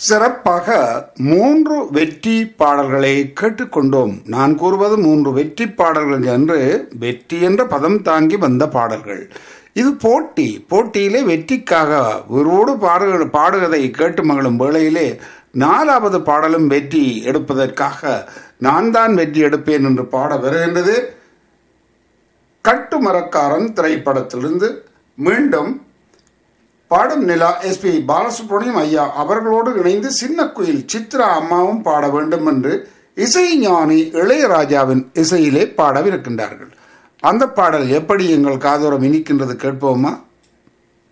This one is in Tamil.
சிறப்பாக மூன்று வெற்றி பாடல்களை கேட்டுக்கொண்டோம் நான் கூறுவது மூன்று வெற்றி பாடல்கள் என்று வெற்றி என்ற பதம் தாங்கி வந்த பாடல்கள் இது போட்டி போட்டியிலே வெற்றிக்காக ஒருவோடு பாடு பாடுவதை கேட்டு மகளும் வேளையிலே நாலாவது பாடலும் வெற்றி எடுப்பதற்காக நான் தான் வெற்றி எடுப்பேன் என்று பாட வருகின்றது கட்டுமரக்காரன் திரைப்படத்திலிருந்து மீண்டும் பாடும் நிலா எஸ்பி பாலசுப்ரமணியம் ஐயா அவர்களோடு இணைந்து சின்ன குயில் சித்ரா அம்மாவும் பாட வேண்டும் என்று இசை ஞானி இளையராஜாவின் இசையிலே பாடவிருக்கின்றார்கள் அந்த பாடல் எப்படி எங்கள் காதோரம் இனிக்கின்றது கேட்போமா